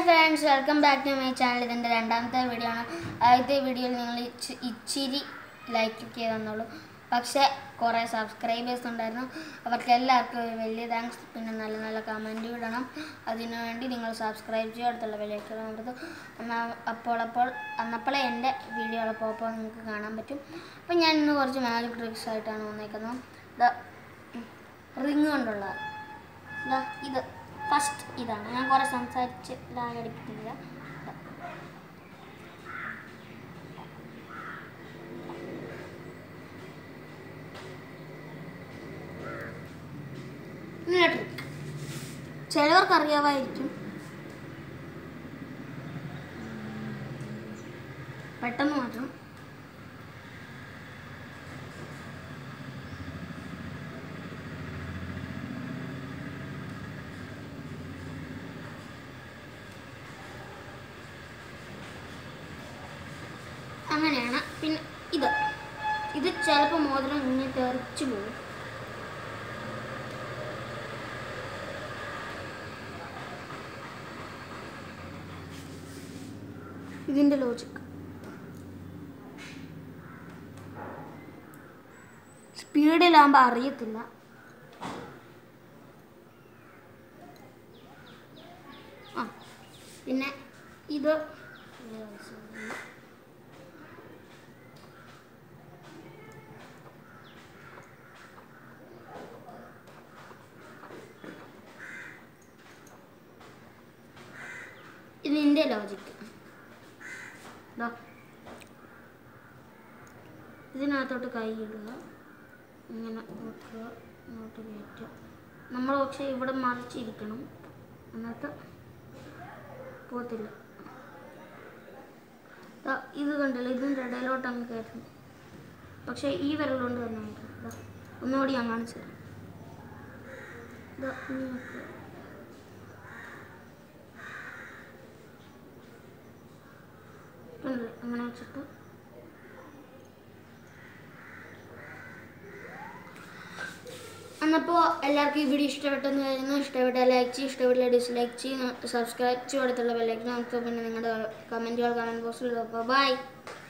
Friends welcome back to my channel ഇതിൻ്റെ രണ്ടാമത്തെ video ആണ് ആദ്യത്തെ വീഡിയോയിൽ നിങ്ങൾ ഇച്ചി- ഇച്ചിരി ലൈക്ക് ചെയ്ത് തന്നോളൂ പക്ഷേ കുറേ സബ്സ്ക്രൈബേഴ്സ് ഉണ്ടായിരുന്നു അവർക്ക് എല്ലാവർക്കും ഒരു വലിയ താങ്ക്സ് പിന്നെ നല്ല നല്ല കമൻറ്റ് ഇടണം അതിനുവേണ്ടി നിങ്ങൾ സബ്സ്ക്രൈബ് ചെയ്യുക അടുത്തുള്ള വിലയ്ക്ക് അമർത്തും എന്നാൽ അപ്പോൾ അപ്പോൾ അന്നപ്പോഴേ എൻ്റെ വീഡിയോ അപ്പോൾ നിങ്ങൾക്ക് കാണാൻ പറ്റും അപ്പം ഞാൻ ഇന്ന് കുറച്ച് മാജിക് ട്രിക്സ് ആയിട്ടാണ് വന്നേക്കുന്നത് ഇതാ റിങ് കൊണ്ടുള്ള ഇതാ ഇത് ഫസ്റ്റ് ഇതാണ് ഞാൻ കുറേ സംസാരിച്ച് ലാഗ് അടിക്കുന്നില്ല ഇതാ. ഇങ്ങനെ ട്രിക്ക് ചിലവർക്ക് അറിയാമായിരിക്കും പെട്ടെന്ന് മാറ്റണം അങ്ങനെയാണ് പിന്നെ ഇത് ഇത് ചിലപ്പോൾ മോതിരം ഇങ്ങനെ തെറിച്ചു പോകും ഇതിൻ്റെ ലോജിക് സ്പീഡിലാകുമ്പോൾ അറിയത്തില്ല ആ പിന്നെ ഇത് ഇതിൻ്റെ ലോജിക്ക് ദാ. ഇതിനകത്തോട്ട് കൈ ഇടുക ഇങ്ങനെ വെക്കുക ഇങ്ങോട്ട് കയറ്റുക നമ്മൾ പക്ഷേ ഇവിടെ മറിച്ചിരിക്കണം എന്നിട്ട് പോത്തില്ല ദാ, ഇത് കണ്ടില്ല ഇതിൻ്റെ ഇടയിലോട്ട് അങ്ങ് കയറ്റണം പക്ഷേ ഈ വിരലുകൊണ്ട് തന്നെ കയറ്റണം ദാ, ഒന്നുകൂടി ഞാൻ കാണിച്ചു തരാം ദാ, ഇങ്ങനെ വെക്കുക. കണ്ടില്ലേ അങ്ങനെ വെച്ചിട്ട് എന്നപ്പോൾ എല്ലാവർക്കും ഈ വീഡിയോ ഇഷ്ടപ്പെട്ടെന്ന് കരുതുന്നു ഇഷ്ടപ്പെട്ട ലൈക്ക് ചെയ്യും ഇഷ്ടപ്പെട്ടില്ല ഡിസ്ലൈക്ക് ചെയ്യും സബ്സ്ക്രൈബ് ചെയ്യും അടുത്തുള്ള ബെല്ലൈക്ക് നമുക്ക് പിന്നെ നിങ്ങളുടെ കമൻറ്റുകൾ കമൻറ്റ് ബോക്സിൽ ബൈ